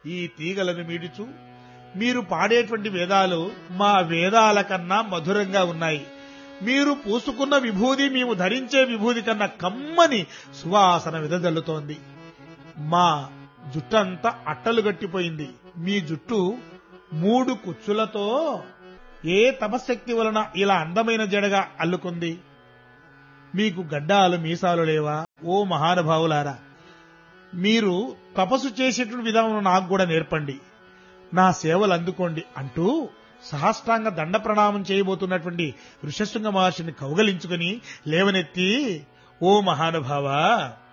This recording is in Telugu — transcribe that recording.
ఈ తీగలను మీడుచు మీరు పాడేటువంటి వేదాలు మా వేదాల కన్నా మధురంగా ఉన్నాయి మీరు పూసుకున్న విభూది మేము ధరించే విభూది కన్నా కమ్మని సువాసన విదజల్లుతోంది మా జుట్టంతా అట్టలు గట్టిపోయింది మీ జుట్టు మూడు కుచ్చులతో ఏ తపశక్తి వలన ఇలా అందమైన జడగా అల్లుకుంది మీకు గడ్డాలు మీసాలు లేవా ఓ మహానుభావులారా మీరు తపస్సు చేసేటువంటి విధానం నాకు కూడా నేర్పండి నా సేవలు అందుకోండి అంటూ సహస్రాంగ దండ ప్రణామం చేయబోతున్నటువంటి ఋషశృంగ మహర్షిని కౌగలించుకుని లేవనెత్తి ఓ మహానుభావా